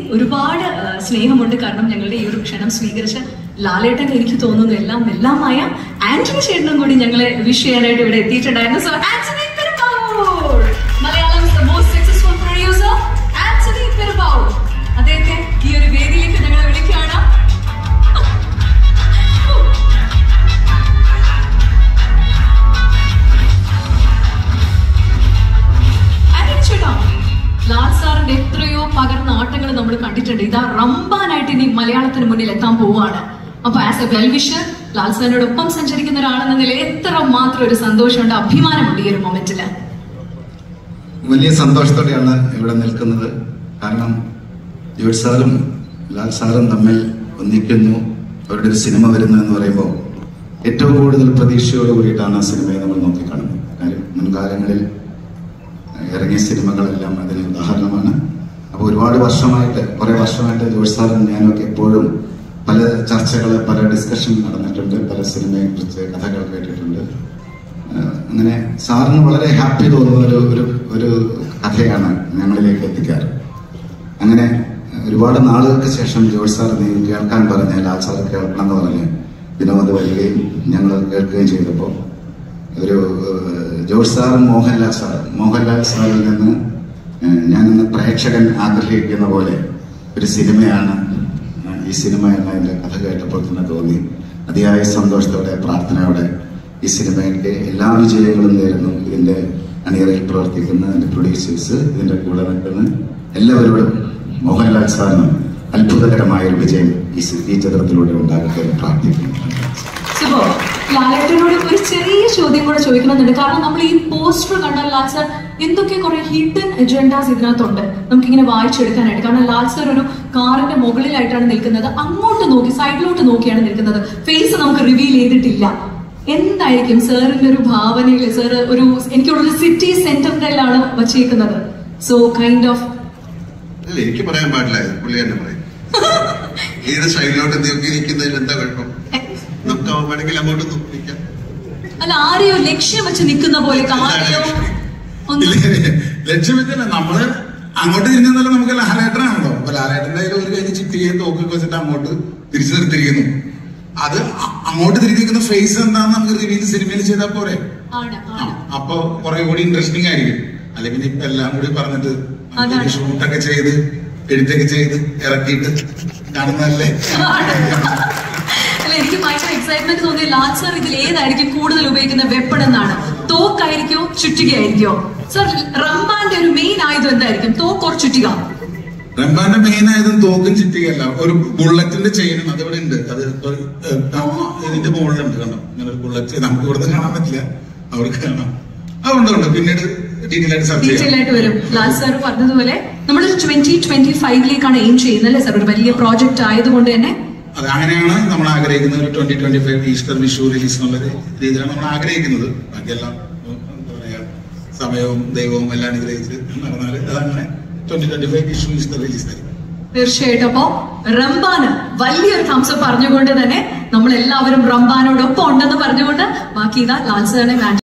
ഒരുപാട് ആ, സ്നേഹമുണ്ട് കാരണം ഞങ്ങളുടെ ഈ ഒരു ക്ഷണം സ്വീകരിച്ച ലാലേട്ടൻ എനിക്ക് തോന്നുന്നു എല്ലാം എല്ലാമായ ആന്റണി ചേട്ടനും കൂടി ഞങ്ങളെ വിഷ് ചെയ്യാനായിട്ട് ഇവിടെ എത്തിയിട്ടുണ്ടായിരുന്നു so Antony Perumbavoor Malayalam most successful producer Antony Perumbavoor അദ്ദേഹത്തെ ഈ ഒരു വേദിയിലേക്ക് ഞങ്ങളെ വിളിക്കുകയാണ് ആന്റണി ചേട്ടാ ലാൽ സാറിന്റെ എത്രയോ പകർന്ന ആട്ടങ്ങൾ നമ്മൾ കണ്ടിട്ടുണ്ട് ഇതാ റംബാനായിട്ട് ഇനി മലയാളത്തിന് മുന്നിൽ എത്താൻ പോവുകയാണ് അപ്പൊ ആസ് എ വെൽവിഷർ ലാൽ സാറിനോടൊപ്പം സഞ്ചരിക്കുന്ന ഒരാളെന്ന നിലയിൽ എത്ര മാത്രം ഒരു സന്തോഷമുണ്ട് അഭിമാനമുണ്ട് ഈ ഒരു മൊമെന്റില് വലിയ സന്തോഷത്തോടെയാണ് ഇവിടെ നിൽക്കുന്നത് കാരണം ജോർജ് സാറും ലാൽ സാറും തമ്മിൽ ഒന്നിക്കുന്നു അവരുടെ ഒരു സിനിമ വരുന്നു എന്ന് പറയുമ്പോൾ ഏറ്റവും കൂടുതൽ പ്രതീക്ഷയോട് കൂടിയിട്ടാണ് ആ സിനിമയെ നമ്മൾ നോക്കിക്കാണുന്നത് കാര്യം മുൻകാലങ്ങളിൽ ഇറങ്ങിയ സിനിമകളെല്ലാം അതിന് ഉദാഹരണമാണ് അപ്പോൾ ഒരുപാട് വർഷമായിട്ട് കുറേ വർഷമായിട്ട് ജോർജ് സാറും ഞാനൊക്കെ എപ്പോഴും പല ചർച്ചകൾ പല ഡിസ്കഷൻ നടന്നിട്ടുണ്ട് പല സിനിമയെ കുറിച്ച് കഥകൾ കേട്ടിട്ടുണ്ട് ഏഹ് അങ്ങനെ സാറിന് വളരെ ഹാപ്പി തോന്നുന്ന ഒരു ഒരു ഒരു കഥയാണ് ഞങ്ങളിലേക്ക് എത്തിക്കാറ് അങ്ങനെ ഒരുപാട് നാളുകൾക്ക് ശേഷം ജോർജ് സാർ നീ കേൾക്കാൻ പറഞ്ഞ് ലാൽ സാർ കേൾക്കണം എന്ന് പറഞ്ഞ് വിനോദ് വരികയും ഞങ്ങൾ കേൾക്കുകയും ചെയ്തപ്പോൾ ഒരു ഏഹ്, ജോർജ് സാറും മോഹൻലാൽ സാർ മോഹൻലാൽ സാറിൽ നിന്ന് ഏഹ്, ഞാനിന്ന് പ്രേക്ഷകൻ ആഗ്രഹിക്കുന്ന പോലെ ഒരു സിനിമയാണ് ഏഹ്, ഈ സിനിമ എന്ന എൻ്റെ കഥ കേട്ടപ്പോൾ തന്നെ തോന്നി അതിയായ സന്തോഷത്തോടെ പ്രാർത്ഥനയോടെ ഈ സിനിമയ്ക്ക് എല്ലാ വിജയങ്ങളും നേരുന്നു ഇതിന്റെ അണിയറയിൽ പ്രവർത്തിക്കുന്ന ഇതിന്റെ പ്രൊഡ്യൂസേഴ്സ് ഇതിന്റെ കൂടെ നിൽക്കുന്ന എല്ലാവരോടും മോഹൻലാൽ സാറിന് അത്ഭുതകരമായ ഒരു വിജയം ഈ സി- ഈ ചിത്രത്തിലൂടെ ഉണ്ടാകട്ടെ എന്ന് പ്രാർത്ഥിക്കുന്നു സുബോ ലാലേട്ടനോട് ഒരു ചെറിയ ചോദ്യം കൂടെ ചോദിക്കണമെന്നുണ്ട് കാരണം നമ്മൾ ഈ പോസ്റ്റർ കണ്ടാൽ ലാൽ സാർ എന്തൊക്കെ കുറെ ഹിഡൻ എജൻഡാസ് ഇതിനകത്തുണ്ട് നമുക്കിങ്ങനെ വായിച്ചെടുക്കാനായിട്ട് കാരണം ലാൽ സാർ ഒരു കാറിന്റെ മുകളിലായിട്ടാണ് നിൽക്കുന്നത് അങ്ങോട്ട് നോക്കി സൈഡിലോട്ട് നോക്കിയാണ് നിൽക്കുന്നത് ഫേസ് നമുക്ക് റിവീൽ ചെയ്തിട്ടില്ല എന്തായിരിക്കും സാറിന്റെ ഒരു ഭാവനയിൽ സാർ ഒരു എനിക്കുള്ള സിറ്റി സെന്ററിലാണ് വച്ചേക്കുന്നത് സോ കൈൻഡ് ഓഫ് അല്ല എനിക്ക് പറയാൻ പാടില്ല ഇത് പുള്ളി തന്നെ പറയും ഏത് സ്റ്റൈലിലോട്ട് നോക്കിയിരിക്കുന്നതിൽ എന്താ കുഴപ്പം നമുക്ക് വേണമെങ്കിൽ അങ്ങോട്ട് നോക്കിയിരിക്കാം അല്ല ആരെയോ ലക്ഷ്യം വെച്ച് നിൽക്കുന്ന പോലെ ആരെയോ ഒന്ന് ലക്ഷ്യമില്ല നമ്മള് അങ്ങോട്ട് തിരിഞ്ഞാലും നമുക്ക് ലാലേട്ടനാണല്ലോ അപ്പൊ ലാലേട്ടന്റെ കയ്യിൽ ഒരു കൈ ചിട്ടിയും തോക്കൊക്കെ വെച്ചിട്ട് അങ്ങോട്ട് തിരിച്ചു നിർത്തിയിരിക്കുന്നു അത് അ- അങ്ങോട്ട് തിരിഞ്ഞിരിക്കുന്ന ഫേസ് എന്താണെന്ന് നമുക്ക് റിവീൽ സിനിമയിൽ ചെയ്താൽ പോരെ ആണ് ആ, ആണ് അപ്പൊ കുറെ കൂടി ഇൻട്രസ്റ്റിംഗ് ആയിരിക്കും അല്ലെങ്കിൽ ഇപ്പൊ എല്ലാം കൂടി പറഞ്ഞിട്ട് അതാണ്. ഷൂട്ടൊക്കെ ചെയ്ത് എഴുത്തൊക്കെ ചെയ്ത് ഇറക്കിയിട്ട് കാണുന്നതല്ലേ അല്ല എനിക്ക് ഭയങ്കര എക്സൈറ്റ്മെന്റ് തോന്നിയ ലാൽ സാർ ഇതിൽ ഏതായിരിക്കും കൂടുതൽ ഉപയോഗിക്കുന്ന വെപ്പൺ എന്നാണ് തോക്കായിരിക്കോ ചുറ്റികയായിരിക്കോ സാർ റംബാന്റെ ഒരു മെയിൻ ആയുധം എന്തായിരിക്കും തോക്ക് ഓർ ചുറ്റിക റംബാന്റെ മെയിൻ ആയതും തോക്കും ചിട്ടിയല്ല ഒരു ബുള്ളറ്റിന്റെ ചെയിനും അതിവിടെ ഉണ്ട് അത് ഇപ്പൊ, ഏഹ്, ആ, ഇതിന്റെ മുകളിലുണ്ട് കണ്ടോ ഇങ്ങനെ ഒരു ബുള്ളറ്റ് നമുക്ക് ഇവിടുന്ന് കാണാൻ പറ്റില്ല അവർക്ക് കാണാം അതുകൊണ്ട് ഉണ്ട് പിന്നീട് ഡീറ്റെയിൽ ആയിട്ട് ചർച്ച ഡീറ്റെയിൽ ചെയ്യാം ആയിട്ട് വരും ലാൽ സാർ പറഞ്ഞതുപോലെ നമ്മൾ ട്വന്റി ട്വന്റി ഫൈവിലേക്കാണ് എയിം ചെയ്യുന്നത് അല്ലേ സാർ ഒരു വലിയ പ്രോജക്റ്റ് ആയതുകൊണ്ട് തന്നെ അത് അങ്ങനെയാണ് നമ്മൾ ആഗ്രഹിക്കുന്നത് ഒരു twenty twenty five Easter Vishu release എന്നുള്ള രീതിയിലാണ് നമ്മൾ ആഗ്രഹിക്കുന്നത് ബാക്കിയെല്ലാം ഉം, എന്താ പറയാ സമയവും ദൈവവും എല്ലാം അനുഗ്രഹിച്ച് നടന്നാൽ അതങ്ങനെ twenty twenty five Vishu Easter release ആയിരിക്കും തീർച്ചയായിട്ടും അപ്പോ റംബാന് വലിയൊരു കംസം പറഞ്ഞുകൊണ്ട് തന്നെ നമ്മൾ എല്ലാവരും റംബാനോടൊപ്പം ഉണ്ടെന്ന് പറഞ്ഞുകൊണ്ട് ബാക്കി ഇതാ ലാൽ സാറിനെ